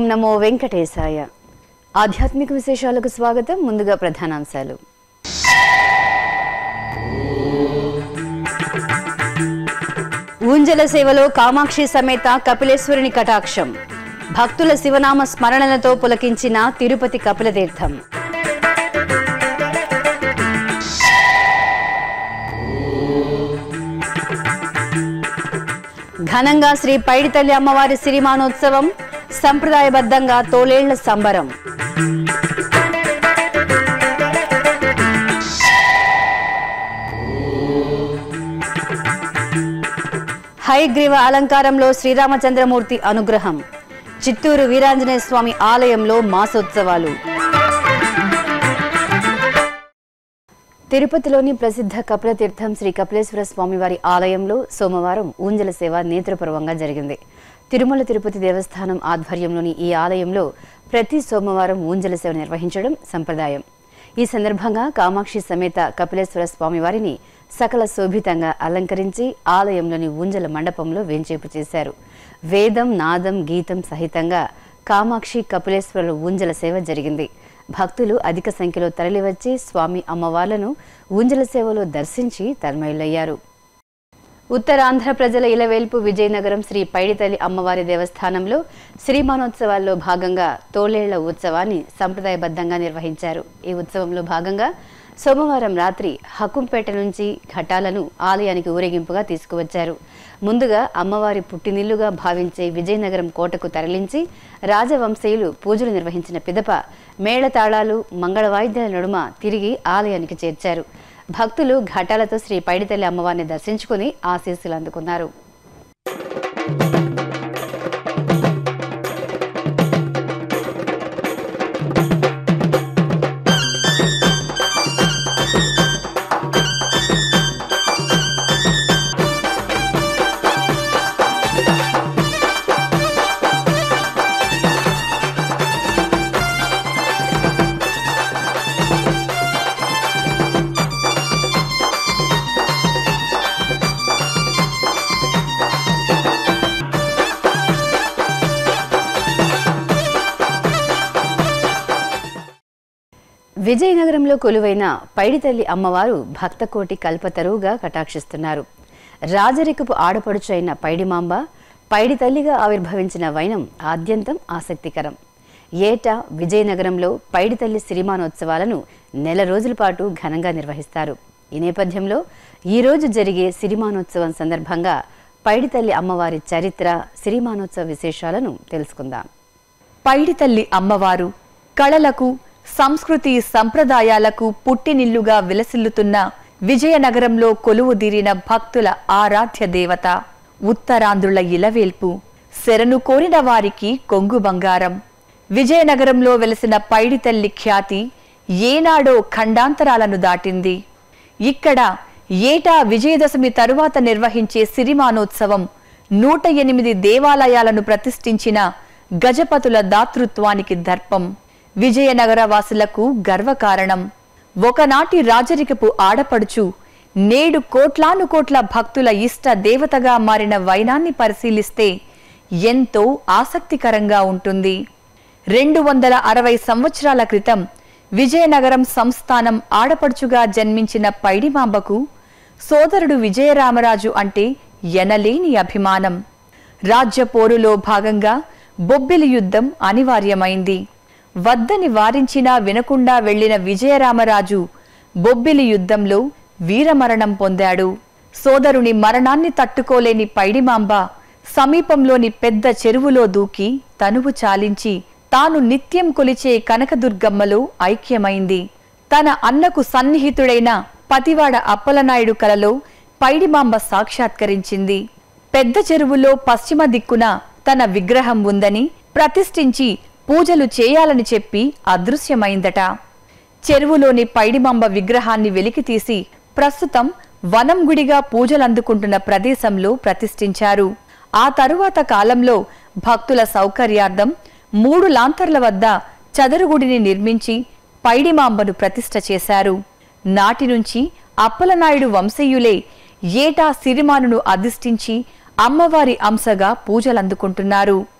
నమో వెంకటేశాయ ఆధ్యాత్మిక విశేషాలకు స్వాగతం ముందుగా ప్రధానాంశాలు ఊంజల సేవలో కామాక్షి సమేత కపిలేశ్వరుని కటాక్షం భక్తుల శివనామ స్మరణలతో పులకించిన తిరుపతి కపిలతీర్థం ఘనంగా శ్రీ పైడితల్లి అమ్మవారి సిరిమానోత్సవం సంప్రదాయబద్ధంగా తోలేళ్ల సంబరం హైగ్రీవ అలంకారంలో శ్రీరామచంద్రమూర్తి అనుగ్రహం చిత్తూరు వీరాంజనేయ స్వామి ఆలయంలో మాసోత్సవాలు తిరుపతిలోని ప్రసిద్ధ కపిలతీర్థం శ్రీ కపిలేశ్వర స్వామివారి ఆలయంలో సోమవారం ఊంజల సేవ నేత్రపర్వంగా జరిగింది తిరుమల తిరుపతి దేవస్థానం ఆధ్వర్యంలోని ఈ ఆలయంలో ప్రతి సోమవారం ఊంజల సేవ నిర్వహించడం సంప్రదాయం ఈ సందర్భంగా కామాక్షి సమేత కపిలేశ్వర స్వామివారిని సకల శోభితంగా అలంకరించి ఆలయంలోని ఊంజల మండపంలో వేంచేపు చేశారు వేదం నాదం గీతం సహితంగా కామాక్షి కపిలేశ్వరుల ఊంజల సేవ జరిగింది భక్తులు అధిక సంఖ్యలో తరలివచ్చి స్వామి అమ్మవార్లను ఊంజల సేవలో దర్శించి తన్మయులయ్యారు ఉత్తరాంధ్ర ప్రజల ఇలవేల్పు విజయనగరం శ్రీ పైడితల్లి అమ్మవారి దేవస్థానంలో శ్రీమానోత్సవాల్లో భాగంగా తోలేళ్ల ఉత్సవాన్ని సంప్రదాయబద్ధంగా నిర్వహించారు ఈ ఉత్సవంలో భాగంగా సోమవారం రాత్రి హకుంపేట నుంచి ఘటాలను ఆలయానికి ఊరేగింపుగా తీసుకువచ్చారు ముందుగా అమ్మవారి పుట్టినిల్లుగా భావించే విజయనగరం కోటకు తరలించి రాజవంశీయులు పూజలు నిర్వహించిన పిదప మేళతాళాలు మంగళ వాయిద్యాల నడుమ తిరిగి ఆలయానికి చేర్చారు భక్తులు ఘటాలతో శ్రీ పైడితల్లి అమ్మవారిని దర్శించుకుని ఆశీస్సులు అందుకున్నారు విజయనగరంలో కొలువైన పైడితల్లి అమ్మవారు భక్తకోటి కల్పతరువుగా కటాక్షిస్తున్నారు రాజరికపు ఆడపడుచు అయిన పైడిమాంబ పైడితల్లిగా ఆవిర్భవించిన వైనం ఆద్యంతం ఆసక్తికరం ఏటా విజయనగరంలో పైడితల్లి సిరిమానోత్సవాలను నెల రోజుల పాటు ఘనంగా నిర్వహిస్తారు ఈ నేపథ్యంలో ఈ రోజు జరిగే సిరిమానోత్సవం సందర్భంగా పైడితల్లి అమ్మవారి చరిత్ర సిరిమానోత్సవ విశేషాలను తెలుసుకుందాం పైడితల్లి అమ్మవారు కళలకు సంస్కృతి సంప్రదాయాలకు పుట్టినిల్లుగా విలసిల్లుతున్న విజయనగరంలో కొలువుదీరిన భక్తుల ఆరాధ్య దేవత ఉత్తరాంధ్రుల ఇలవేల్పు శరణు కోరిన వారికి కొంగు బంగారం విజయనగరంలో వెలసిన పైడితల్లి ఖ్యాతి ఏనాడో ఖండాంతరాలను దాటింది ఇక్కడ ఏటా విజయదశమి తరువాత నిర్వహించే సిరిమానోత్సవం నూట ఎనిమిది దేవాలయాలను ప్రతిష్ఠించిన గజపతుల దాతృత్వానికి దర్పం విజయనగర వాసులకు గర్వకారణం ఒకనాటి రాజరికపు ఆడపడుచు నేడు కోట్లాను కోట్ల భక్తుల ఇష్ట దేవతగా మారిన వైనాన్ని పరిశీలిస్తే ఎంతో ఆసక్తికరంగా ఉంటుంది రెండు వందల అరవై సంవత్సరాల క్రితం విజయనగరం సంస్థానం ఆడపడుచుగా జన్మించిన పైడిమాంబకు సోదరుడు విజయరామరాజు అంటే ఎనలేని అభిమానం రాజ్య పోరులో భాగంగా బొబ్బిలి యుద్ధం అనివార్యమైంది వద్దని వారించినా వినకుండా వెళ్లిన విజయరామరాజు బొబ్బిలి యుద్ధంలో వీరమరణం పొందాడు సోదరుని మరణాన్ని తట్టుకోలేని పైడిమాంబ సమీపంలోని పెద్ద చెరువులో దూకి తనువు చాలించి తాను నిత్యం కొలిచే కనకదుర్గమ్మలో ఐక్యమైంది తన అన్నకు సన్నిహితుడైన పతివాడ అప్పలనాయుడు కలలో పైడిమాంబ సాక్షాత్కరించింది పెద్ద చెరువులో పశ్చిమ దిక్కున తన విగ్రహం ఉందని ప్రతిష్ఠించి పూజలు చేయాలని చెప్పి అదృశ్యమైందట చెరువులోని పైడిమాంబ విగ్రహాన్ని వెలికితీసి ప్రస్తుతం వనం గుడిగా పూజలందుకుంటున్న ప్రదేశంలో ప్రతిష్ఠించారు ఆ తరువాత కాలంలో భక్తుల సౌకర్యార్థం మూడు లాంతర్ల వద్ద చదరుగుడిని నిర్మించి పైడిమాంబను ప్రతిష్ఠ చేశారు నాటి నుంచి అప్పలనాయుడు వంశీయులే ఏటా సిరిమానును అధిష్ఠించి అమ్మవారి అంశగా పూజలందుకుంటున్నారు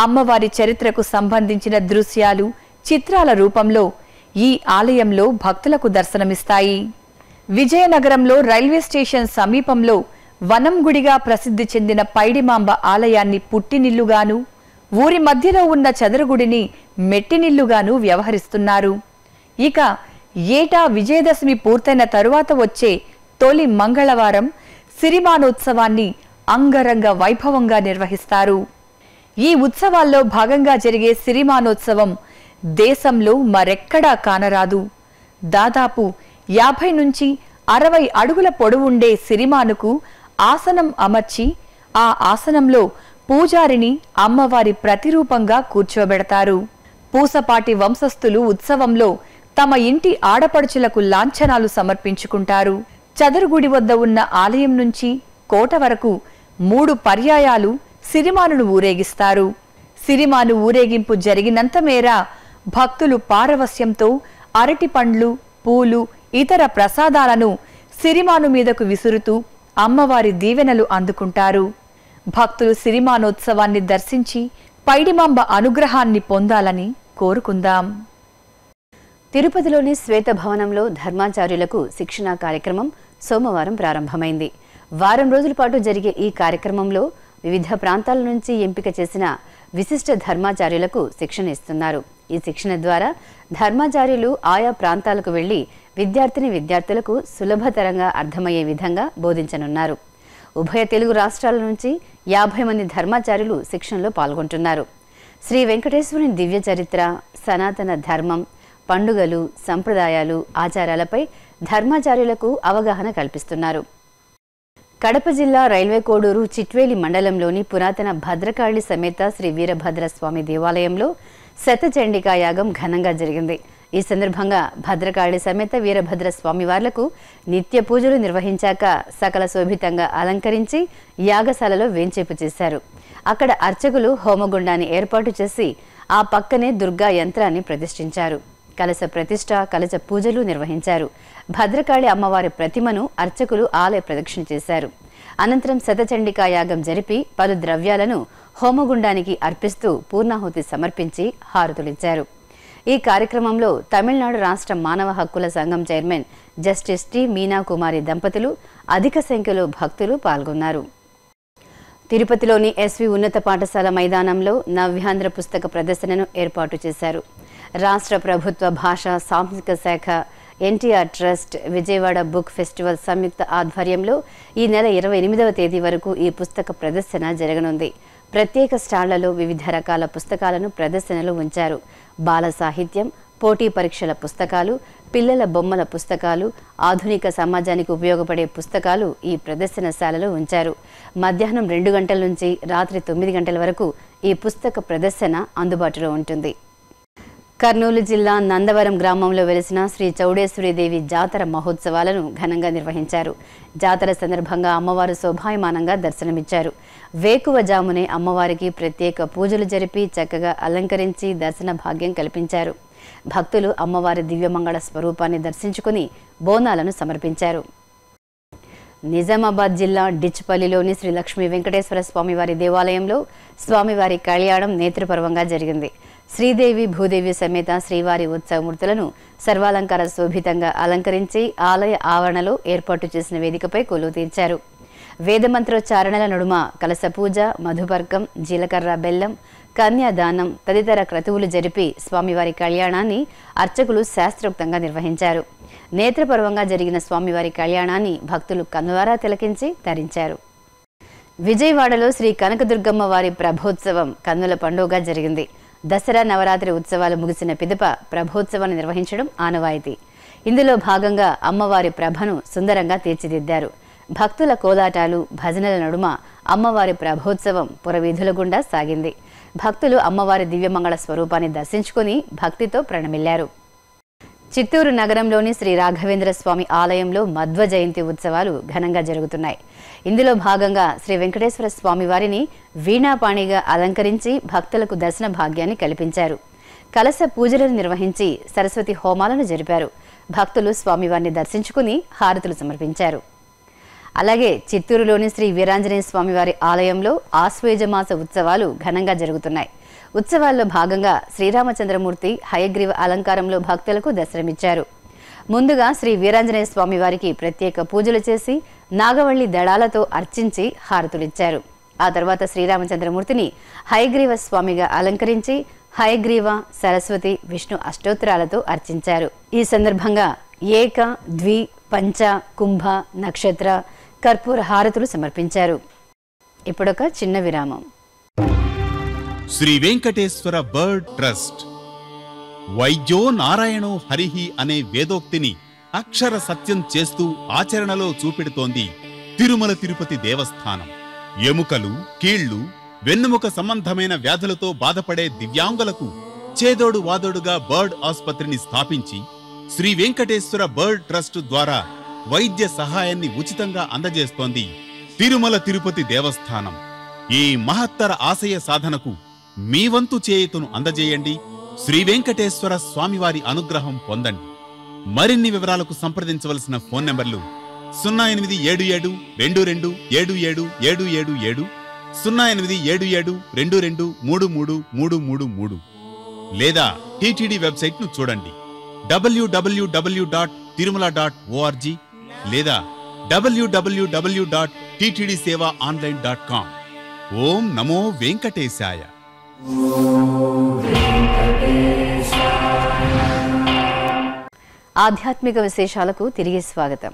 అమ్మవారి చరిత్రకు సంబంధించిన దృశ్యాలు చిత్రాల రూపంలో ఈ ఆలయంలో భక్తులకు దర్శనమిస్తాయి విజయనగరంలో రైల్వే స్టేషన్ సమీపంలో వనం గుడిగా ప్రసిద్ధి చెందిన పైడిమాంబ ఆలయాన్ని పుట్టినిల్లుగాను ఊరి మధ్యలో ఉన్న చదరగుడిని మెట్టినిల్లుగాను వ్యవహరిస్తున్నారు ఇక ఏటా విజయదశమి పూర్తయిన తరువాత వచ్చే తొలి మంగళవారం సిరిమానోత్సవాన్ని అంగరంగ వైభవంగా నిర్వహిస్తారు ఈ ఉత్సవాల్లో భాగంగా జరిగే సిరిమానోత్సవం దేశంలో మరెక్కడా కానరాదు దాదాపు యాభై నుంచి అరవై అడుగుల పొడవుండే సిరిమానుకు ఆసనం అమర్చి ఆ ఆసనంలో పూజారిని అమ్మవారి ప్రతిరూపంగా కూర్చోబెడతారు పూసపాటి వంశస్థులు ఉత్సవంలో తమ ఇంటి ఆడపడుచులకు లాంఛనాలు సమర్పించుకుంటారు చదరుగుడి వద్ద ఉన్న ఆలయం నుంచి కోట వరకు మూడు పర్యాయాలు సిరిమానును ఊరేగిస్తారు సిరిమాను ఊరేగింపు జరిగినంత మేర భక్తులు పారవస్యంతో అరటి పండ్లు పూలు ఇతర ప్రసాదాలను సిరిమాను మీదకు విసురుతూ అమ్మవారి దీవెనలు అందుకుంటారు భక్తులు సిరిమానోత్సవాన్ని దర్శించి పైడిమాంబ అనుగ్రహాన్ని పొందాలని కోరుకుందాం తిరుపతిలోని శ్వేత భవనంలో ధర్మాచార్యులకు శిక్షణ కార్యక్రమం సోమవారం ప్రారంభమైంది వారం రోజుల పాటు జరిగే ఈ కార్యక్రమంలో వివిధ ప్రాంతాల నుంచి ఎంపిక చేసిన విశిష్ట ధర్మాచార్యులకు శిక్షణ ఇస్తున్నారు ఈ శిక్షణ ద్వారా ధర్మాచార్యులు ఆయా ప్రాంతాలకు వెళ్లి విద్యార్థిని విద్యార్థులకు సులభతరంగా అర్థమయ్యే విధంగా బోధించనున్నారు ఉభయ తెలుగు రాష్ట్రాల నుంచి యాభై మంది ధర్మాచార్యులు శిక్షణలో పాల్గొంటున్నారు శ్రీ వెంకటేశ్వరుని దివ్య చరిత్ర సనాతన ధర్మం పండుగలు సంప్రదాయాలు ఆచారాలపై ధర్మాచార్యులకు అవగాహన కల్పిస్తున్నారు కడప జిల్లా రైల్వే కోడూరు చిట్వేలి మండలంలోని పురాతన భద్రకాళి సమేత శ్రీ వీరభద్ర స్వామి దేవాలయంలో శతచండికా యాగం ఘనంగా జరిగింది ఈ సందర్భంగా భద్రకాళి సమేత వీరభద్ర స్వామి వార్లకు నిత్య పూజలు నిర్వహించాక సకల శోభితంగా అలంకరించి యాగశాలలో వేంచేపు చేశారు అక్కడ అర్చకులు హోమగుండాన్ని ఏర్పాటు చేసి ఆ పక్కనే దుర్గా యంత్రాన్ని ప్రతిష్ఠించారు కలశ ప్రతిష్ట కలశ పూజలు నిర్వహించారు భద్రకాళి అమ్మవారి ప్రతిమను అర్చకులు ఆలయ ప్రదక్షిణ చేశారు అనంతరం శతచండికా యాగం జరిపి పలు ద్రవ్యాలను హోమగుండానికి అర్పిస్తూ పూర్ణాహుతి సమర్పించి హారతులిచ్చారు ఈ కార్యక్రమంలో తమిళనాడు రాష్ట్ర మానవ హక్కుల సంఘం chairman justice T Meena Kumari దంపతులు అధిక సంఖ్యలో భక్తులు పాల్గొన్నారు తిరుపతిలోని ఎస్వి ఉన్నత పాఠశాల మైదానంలో నవ్యాంధ్ర పుస్తక ప్రదర్శనను ఏర్పాటు చేశారు రాష్ట్ర ప్రభుత్వ భాషా సాంస్కృతిక శాఖ NTR trust Vijayawada book festival సంయుక్త ఆధ్వర్యంలో ఈ నెల ఇరవై ఎనిమిదవ తేదీ వరకు ఈ పుస్తక ప్రదర్శన జరగనుంది ప్రత్యేక స్టాళ్లలో వివిధ రకాల పుస్తకాలను ప్రదర్శనలో ఉంచారు బాల సాహిత్యం పోటీ పరీక్షల పుస్తకాలు పిల్లల బొమ్మల పుస్తకాలు ఆధునిక సమాజానికి ఉపయోగపడే పుస్తకాలు ఈ ప్రదర్శనశాలలో ఉంచారు మధ్యాహ్నం రెండు గంటల నుంచి రాత్రి తొమ్మిది గంటల వరకు ఈ పుస్తక ప్రదర్శన అందుబాటులో ఉంటుంది కర్నూలు జిల్లా నందవరం గ్రామంలో వెలిసిన శ్రీ చౌడేశ్వరీదేవి జాతర మహోత్సవాలను ఘనంగా నిర్వహించారు జాతర సందర్భంగా అమ్మవారు శోభాయమానంగా దర్శనమిచ్చారు వేకువ జామునే అమ్మవారికి ప్రత్యేక పూజలు జరిపి చక్కగా అలంకరించి దర్శన భాగ్యం కల్పించారు భక్తులు అమ్మవారి దివ్యమంగళ స్వరూపాన్ని దర్శించుకుని బోనాలను సమర్పించారు నిజామాబాద్ జిల్లా డిచ్పల్లిలోని శ్రీ లక్ష్మీ వెంకటేశ్వర స్వామివారి దేవాలయంలో స్వామివారి కళ్యాణం నేత్రపర్వంగా జరిగింది శ్రీదేవి భూదేవి సమేత శ్రీవారి ఉత్సవమూర్తులను సర్వాలంకార శోభితంగా అలంకరించి ఆలయ ఆవరణలో ఏర్పాటు చేసిన వేదికపై కొలువు తీర్చారు వేదమంత్రోచ్చారణల నడుమ కలస పూజ మధుపర్కం జీలకర్ర బెల్లం కన్యాదానం తదితర క్రతువులు జరిపి స్వామివారి కళ్యాణాన్ని అర్చకులు శాస్త్రోక్తంగా నిర్వహించారు నేత్రపర్వంగా జరిగిన స్వామివారి కళ్యాణాన్ని భక్తులు కనువారా తిలకించి తరించారు విజయవాడలో శ్రీ కనకదుర్గమ్మ వారి ప్రభోత్సవం కన్నుల పండుగగా జరిగింది దసరా నవరాత్రి ఉత్సవాలు ముగిసిన పిదప ప్రభోత్సవాన్ని నిర్వహించడం ఆనవాయితీ ఇందులో భాగంగా అమ్మవారి ప్రభను సుందరంగా తీర్చిదిద్దారు భక్తుల కోలాటాలు భజనల నడుమ అమ్మవారి ప్రభోత్సవం పురవీధుల గుండా సాగింది భక్తులు అమ్మవారి దివ్యమంగళ స్వరూపాన్ని దర్శించుకుని భక్తితో ప్రణమిల్లారు చిత్తూరు నగరంలోని శ్రీ రాఘవేంద్ర స్వామి ఆలయంలో మధ్వ జయంతి ఉత్సవాలు ఘనంగా జరుగుతున్నాయి ఇందులో భాగంగా శ్రీ వెంకటేశ్వర స్వామి వారిని వీణాపాణిగా అలంకరించి భక్తులకు దర్శన భాగ్యాన్ని కల్పించారు కలశ పూజలను నిర్వహించి సరస్వతి హోమాలను జరిపారు భక్తులు స్వామివారిని దర్శించుకుని హారతులు సమర్పించారు అలాగే చిత్తూరులోని శ్రీ వీరాంజనేయ స్వామివారి ఆలయంలో ఆశ్వేజమాస ఉత్సవాలు ఘనంగా జరుగుతున్నాయి ఉత్సవాల్లో భాగంగా శ్రీరామచంద్రమూర్తి హయగ్రీవ అలంకారంలో భక్తులకు దర్శనమిచ్చారు ముందుగా శ్రీ వీరాంజనేయ స్వామి వారికి ప్రత్యేక పూజలు చేసి నాగవల్లి దళాలతో అర్చించి హారతులిచ్చారు ఆ తర్వాత శ్రీరామచంద్రమూర్తిని హయగ్రీవ స్వామిగా అలంకరించి హయగ్రీవ సరస్వతి విష్ణు అష్టోత్తరాలతో అర్చించారు ఈ సందర్భంగా ఏక ద్వి పంచ కుంభ నక్షత్ర కర్పూర హారతులు సమర్పించారు ఇప్పుడొక చిన్న విరామం శ్రీ వెంకటేశ్వర బర్డ్ ట్రస్ట్ వైద్యో నారాయణో హరిహి అనే వేదోక్తిని అక్షర సత్యం చేస్తూ ఆచరణలో చూపెడుతోంది తిరుమల తిరుపతి దేవస్థానం ఎముకలు కీళ్లు వెన్నుముక సంబంధమైన వ్యాధులతో బాధపడే దివ్యాంగులకు చేదోడు వాదోడుగా బర్డ్ ఆసుపత్రిని స్థాపించి శ్రీ వెంకటేశ్వర బర్డ్ ట్రస్ట్ ద్వారా వైద్య సహాయాన్ని ఉచితంగా అందజేస్తోంది తిరుమల తిరుపతి దేవస్థానం ఈ మహత్తర ఆశయ సాధనకు మీ వంతు చేయుతను అందజేయండి శ్రీ వెంకటేశ్వర స్వామివారి అనుగ్రహం పొందండి మరిన్ని వివరాలకు సంప్రదించవలసిన ఫోన్ నంబర్లు సున్నా ఎనిమిది ఏడు ఏడు రెండు రెండు ఏడు ఏడు ఏడు ఏడు ఏడు సున్నా ఎనిమిది ఏడు ఏడు రెండు రెండు మూడు మూడు మూడు మూడు మూడు లేదా టీటీడీ వెబ్సైట్ ను చూడండి W W W dot Tirumala dot O R G లేదా డబ్ల్యూడబ్ల్యూడబ్ల్యూ డాట్ టీటీడీ సేవ ఆన్లైన్ డాట్ కామ్ ఓం నమో వెంకటేశాయ ఆధ్యాత్మిక విశేషాలకు తిరిగి స్వాగతం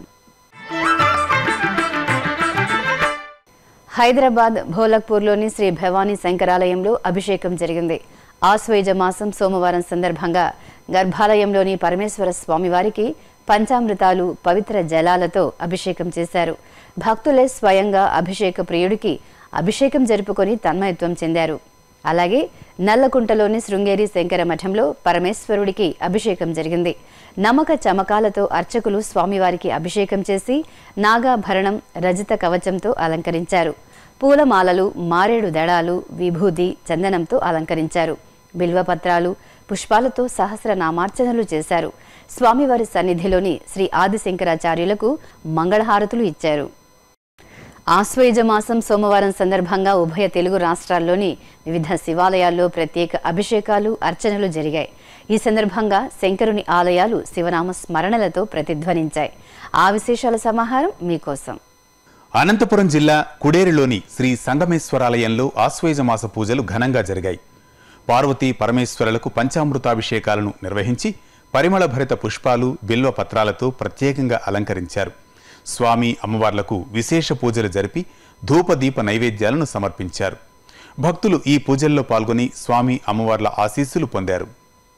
హైదరాబాద్ భోలక్పూర్లోని శ్రీ భవానీ శంకరాలయంలో అభిషేకం జరిగింది ఆశ్వయుజ మాసం సోమవారం సందర్భంగా గర్భాలయంలోని పరమేశ్వర స్వామివారికి పంచామృతాలు పవిత్ర జలాలతో అభిషేకం చేశారు భక్తులే స్వయంగా అభిషేక ప్రియుడికి అభిషేకం జరుపుకొని తన్మయత్వం చెందారు అలాగే నల్లకుంటలోని శృంగేరి శంకర మఠంలో పరమేశ్వరుడికి అభిషేకం జరిగింది నమక చమకాలతో అర్చకులు స్వామివారికి అభిషేకం చేసి నాగాభరణం రజిత కవచంతో అలంకరించారు పూలమాలలు మారేడు దళాలు విభూది చందనంతో అలంకరించారు బిల్వపత్రాలు పుష్పాలతో సహస్ర నామార్చనలు చేశారు స్వామివారి సన్నిధిలోని శ్రీ ఆదిశంకరాచార్యులకు మంగళహారతులు ఇచ్చారు ఆశ్వయుజ మాసం సోమవారం సందర్భంగా ఉభయ తెలుగు రాష్ట్రాల్లోని వివిధ శివాలయాల్లో ప్రత్యేక అభిషేకాలు అర్చనలు జరిగాయి ఈ సందర్భంగా శంకరుని ఆలయాలు శివనామ స్మరణలతో ప్రతిధ్వనించాయి ఆ విశేషాల సమాహారం మీకోసం అనంతపురం జిల్లా కుడేరులోని శ్రీ సంగమేశ్వరాలయంలో ఆశ్వయుజ మాస పూజలు ఘనంగా జరిగాయి పార్వతీ పరమేశ్వరులకు పంచామృతాభిషేకాలను నిర్వహించి పరిమళ భరిత పుష్పాలు బిల్వ పత్రాలతో ప్రత్యేకంగా అలంకరించారు స్వామి అమ్మవార్లకు విశేష పూజలు జరిపి ధూపదీప నైవేద్యాలను సమర్పించారు భక్తులు ఈ పూజల్లో పాల్గొని స్వామి అమ్మవార్ల ఆశీస్సులు పొందారు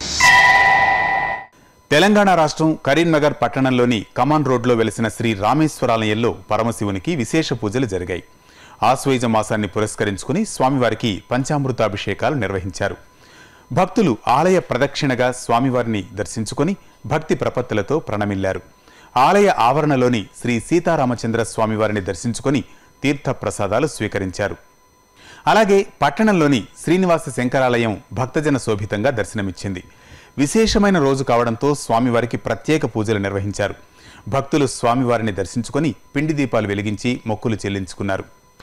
తెలంగాణ రాష్ట్రం కరీంనగర్ పట్టణంలోని కమాన్ రోడ్లో వెలిసిన శ్రీ రామేశ్వరాలయంలో పరమశివునికి విశేష పూజలు జరిగాయి ఆశ్వయుజ మాసాన్ని పురస్కరించుకుని స్వామివారికి పంచామృతాభిషేకాలు నిర్వహించారు భక్తులు ఆలయ ప్రదక్షిణగా స్వామివారిని దర్శించుకొని భక్తి ప్రపత్తులతో ప్రణమిల్లారు ఆలయ ఆవరణలోని శ్రీ సీతారామచంద్ర స్వామివారిని దర్శించుకొని తీర్థ ప్రసాదాలు స్వీకరించారు అలాగే పట్టణంలోని శ్రీనివాస శంకరాలయం భక్తజన శోభితంగా దర్శనమిచ్చింది విశేషమైన రోజు కావడంతో స్వామివారికి ప్రత్యేక పూజలు నిర్వహించారు భక్తులు స్వామివారిని దర్శించుకొని పిండి దీపాలు వెలిగించి మొక్కులు చెల్లించుకున్నారు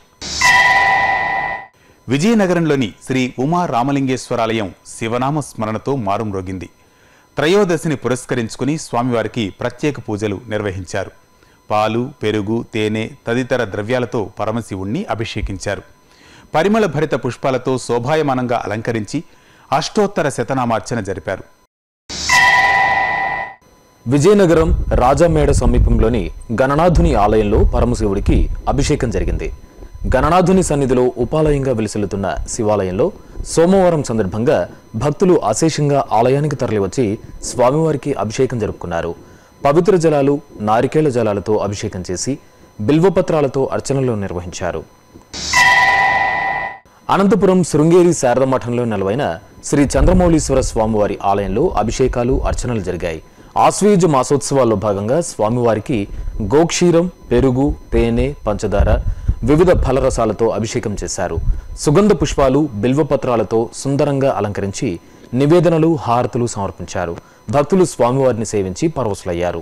విజయనగరంలోని శ్రీ ఉమా రామలింగేశ్వరాలయం శివనామ స్మరణతో మారుమ్రోగింది త్రయోదశిని పురస్కరించుకుని స్వామివారికి ప్రత్యేక పూజలు నిర్వహించారు పాలు పెరుగు తేనె తదితర ద్రవ్యాలతో పరమశివుణ్ణి అభిషేకించారు పరిమళ భరిత పుష్పాలతో శోభాయమానంగా అలంకరించి అష్టోత్తర శతనామార్చన జరిపారు విజయనగరం రాజామేడ సమీపంలోని గణనాథుని ఆలయంలో పరమశివుడికి అభిషేకం జరిగింది గణనాథుని సన్నిధిలో ఉపాలయంగా వెలిసిల్లుతున్న శివాలయంలో సోమవారం సందర్భంగా భక్తులు అశేషంగా ఆలయానికి తరలివచ్చి స్వామివారికి అభిషేకం జరుపుకున్నారు పవిత్ర జలాలు నారికేళ జలాలతో అభిషేకం చేసి బిల్వపత్రాలతో అర్చనలు నిర్వహించారు అనంతపురం శృంగేరి శారద మఠంలో నెలవైన శ్రీ చంద్రమౌళీశ్వర స్వామివారి ఆలయంలో అభిషేకాలు అర్చనలు జరిగాయి ఆశ్వయుజ మాసోత్సవాల్లో భాగంగా స్వామివారికి గోక్షీరం పెరుగు తేనె పంచదార వివిధ ఫలరసాలతో అభిషేకం చేశారు సుగంధ పుష్పాలు బిల్వపత్రాలతో సుందరంగా అలంకరించి నివేదనలు హారతులు సమర్పించారు భక్తులు స్వామివారిని సేవించి పరవశులయ్యారు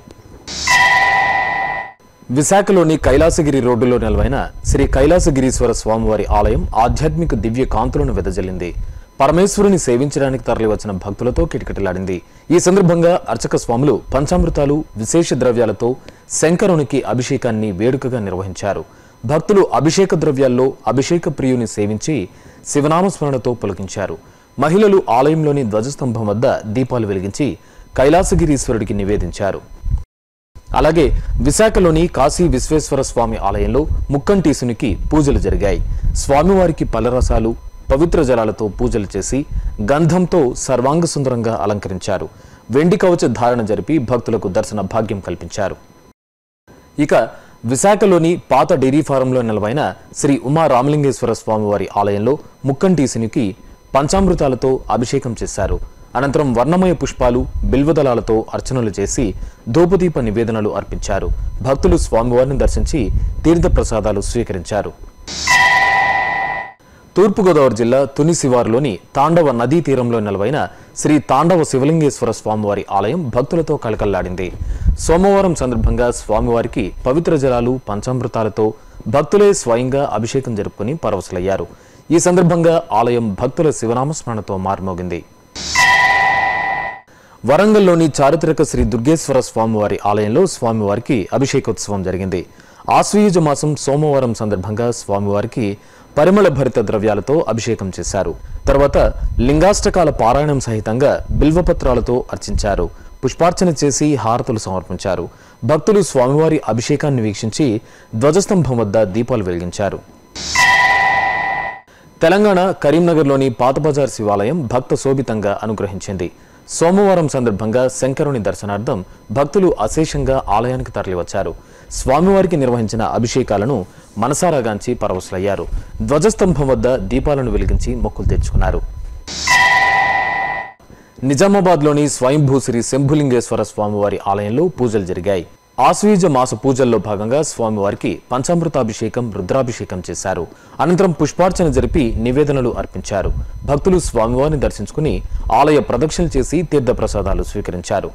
విశాఖలోని కైలాసగిరి రోడ్డులో నెలవైన శ్రీ కైలాసగిరీశ్వర స్వామివారి ఆలయం ఆధ్యాత్మిక దివ్య కాంతులను వెదజల్లింది పరమేశ్వరుని సేవించడానికి తరలివచ్చిన భక్తులతో కిటకిటలాడింది ఈ సందర్భంగా అర్చక స్వాములు పంచామృతాలు విశేష ద్రవ్యాలతో శంకరునికి అభిషేకాన్ని వేడుకగా నిర్వహించారు భక్తులు అభిషేక ద్రవ్యాల్లో అభిషేక ప్రియుని సేవించి శివనామస్మరణతో పులకించారు మహిళలు ఆలయంలోని ధ్వజస్తంభం వద్ద దీపాలు వెలిగించి కైలాసగిరీశ్వరుడికి నివేదించారు అలాగే విశాఖలోని కాశీ విశ్వేశ్వర స్వామి ఆలయంలో ముక్కంటీసునికి పూజలు జరిగాయి స్వామివారికి పలరసాలు పవిత్ర జలాలతో పూజలు చేసి గంధంతో సర్వాంగ సుందరంగా అలంకరించారు వెండి కవచ ధారణ జరిపి భక్తులకు దర్శన భాగ్యం కల్పించారు ఇక విశాఖలోని పాత డైరీ ఫారంలో నిలవైన శ్రీ ఉమా రామలింగేశ్వర స్వామివారి ఆలయంలో ముక్కంటీసునికి పంచామృతాలతో అభిషేకం చేశారు అనంతరం వర్ణమయ పుష్పాలు బిల్వదళాలతో అర్చనలు చేసి ధూపదీప నివేదనలు అర్పించారు భక్తులు స్వామివారిని దర్శించి తీర్థ ప్రసాదాలు స్వీకరించారు తూర్పుగోదావరి జిల్లా తుని శివారులోని తాండవ నదీ తీరంలో నిలవైన శ్రీ తాండవ శివలింగేశ్వర స్వామివారి ఆలయం భక్తులతో కలకల్లాడింది సోమవారం సందర్భంగా స్వామివారికి పవిత్ర జలాలు పంచామృతాలతో భక్తులే స్వయంగా అభిషేకం జరుపుకుని పరవశులయ్యారు ఈ సందర్భంగా ఆలయం భక్తుల శివనామస్మరణతో మార్మోగింది వరంగల్లోని చారిత్రక శ్రీ దుర్గేశ్వర స్వామివారి ఆలయంలో స్వామివారికి అభిషేకోత్సవం జరిగింది ఆశ్వయుజ మాసం సోమవారం సందర్భంగా స్వామివారికి పరిమళ భరిత ద్రవ్యాలతో అభిషేకం చేశారు తర్వాత లింగాష్టకాల పారాయణం సహితంగా బిల్వపత్రాలతో అర్చించారు పుష్పార్చన చేసి హారతులు సమర్పించారు భక్తులు స్వామివారి అభిషేకాన్ని వీక్షించి ధ్వజస్తంభం వద్ద దీపాలు వెలిగించారు తెలంగాణ కరీంనగర్లోని పాతబజార్ శివాలయం భక్త శోభితంగా అనుగ్రహించింది సోమవారం సందర్భంగా శంకరుని దర్శనార్థం భక్తులు అశేషంగా ఆలయానికి తరలివచ్చారు స్వామివారికి నిర్వహించిన అభిషేకాలను మనసారాగాంచి పరవశులయ్యారు ధ్వజస్తంభం వద్ద దీపాలను వెలిగించి మొక్కులు తెచ్చుకున్నారు నిజామాబాద్లోని స్వయంభూ శ్రీ శంభులింగేశ్వర స్వామివారి ఆలయంలో పూజలు జరిగాయి ఆశ్వీజ మాస పూజల్లో భాగంగా స్వామివారికి పంచామృతాభిషేకం రుద్రాభిషేకం చేశారు అనంతరం పుష్పార్చన జరిపి నివేదనలు అర్పించారు భక్తులు స్వామివారిని దర్శించుకుని ఆలయ ప్రదక్షిణలు చేసి తీర్థప్రసాదాలు స్వీకరించారు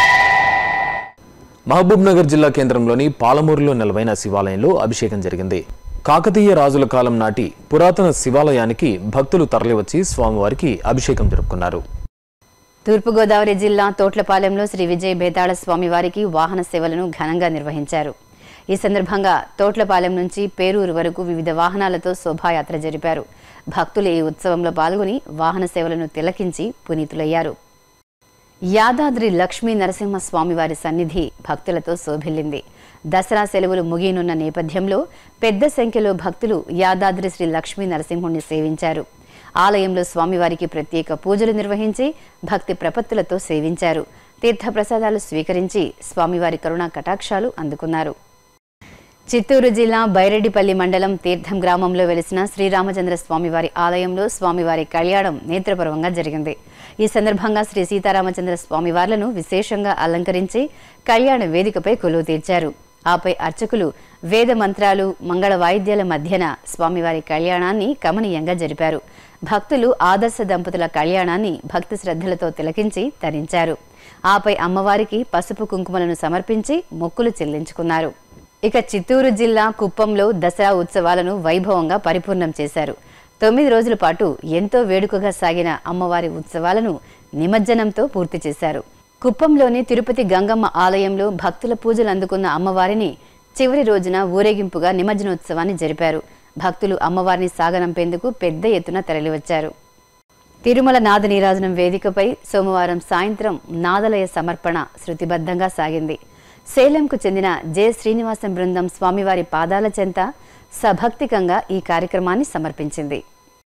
మహబూబ్ నగర్ జిల్లా కేంద్రంలోని పాలమూరులో నెలవైన శివాలయంలో అభిషేకం జరిగింది కాకతీయ రాజుల కాలం నాటి పురాతన శివాలయానికి భక్తులు తరలివచ్చి స్వామివారికి అభిషేకం జరుపుకున్నారు తూర్పుగోదావరి జిల్లా తోట్లపాలెంలో శ్రీ విజయ బేతాళ స్వామివారికి వాహన సేవలను ఘనంగా నిర్వహించారు ఈ సందర్భంగా తోట్లపాలెం నుంచి పేరూరు వరకు వివిధ వాహనాలతో శోభాయాత్ర జరిపారు భక్తులు ఈ ఉత్సవంలో పాల్గొని వాహన సేవలను తిలకించి పునీతులయ్యారు యాదాద్రి లక్ష్మీ నరసింహ స్వామివారి సన్నిధి భక్తులతో శోభిల్లింది దసరా సెలవులు ముగియనున్న నేపథ్యంలో పెద్ద సంఖ్యలో భక్తులు యాదాద్రి శ్రీ లక్ష్మీ నరసింహుణ్ణి సేవించారు ఆలయంలో స్వామివారికి ప్రత్యేక పూజలు నిర్వహించి భక్తి ప్రపత్తులతో సేవించారు తీర్థప్రసాదాలు స్వీకరించి స్వామివారి కరుణా కటాక్షాలు అందుకున్నారు చిత్తూరు జిల్లా బైరెడ్డిపల్లి మండలం తీర్థం గ్రామంలో వెలిసిన శ్రీరామచంద్ర స్వామివారి ఆలయంలో స్వామివారి కళ్యాణం నేత్రపర్వంగా జరిగింది ఈ సందర్భంగా శ్రీ సీతారామచంద్ర స్వామివార్లను విశేషంగా అలంకరించి కళ్యాణ వేదికపై కొలువు తీర్చారు ఆపై అర్చకులు వేద మంత్రాలు మంగళ వాయిద్యాల మధ్యన స్వామివారి కళ్యాణాన్ని కమనీయంగా జరిపారు భక్తులు ఆదర్శ దంపతుల కళ్యాణాన్ని భక్తి శ్రద్ధలతో తిలకించి తరించారు ఆపై అమ్మవారికి పసుపు కుంకుమలను సమర్పించి మొక్కులు చెల్లించుకున్నారు ఇక చిత్తూరు జిల్లా కుప్పంలో దసరా ఉత్సవాలను వైభవంగా పరిపూర్ణం చేశారు తొమ్మిది రోజుల పాటు ఎంతో వేడుకగా సాగిన అమ్మవారి ఉత్సవాలను నిమజ్జనంతో పూర్తి చేశారు కుప్పంలోని తిరుపతి గంగమ్మ ఆలయంలో భక్తుల పూజలు అందుకున్న అమ్మవారిని చివరి రోజున ఊరేగింపుగా నిమజ్జనోత్సవాన్ని జరిపారు భక్తులు అమ్మవారిని సాగనంపేందుకు పెద్ద ఎత్తున తరలివచ్చారు తిరుమల నాద నీరాజనం వేదికపై సోమవారం సాయంత్రం నాదలయ సమర్పణ శృతిబద్ధంగా సాగింది సేలంకు చెందిన జె శ్రీనివాసం బృందం స్వామివారి పాదాల చెంత సభక్తికంగా ఈ కార్యక్రమాన్ని సమర్పించింది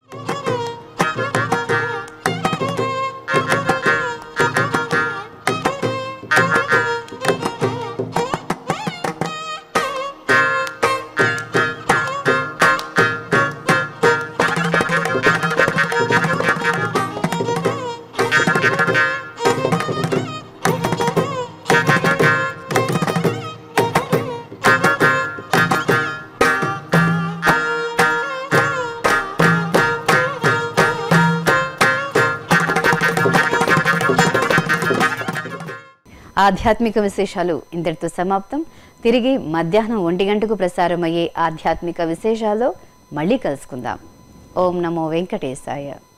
ఆధ్యాత్మిక విశేషాలు ఇంతటితో సమాప్తం తిరిగి మధ్యాహ్నం ఒంటి గంటకు ప్రసారమయ్యే ఆధ్యాత్మిక విశేషాల్లో మళ్ళీ కలుసుకుందాం ఓం నమో వెంకటేశాయ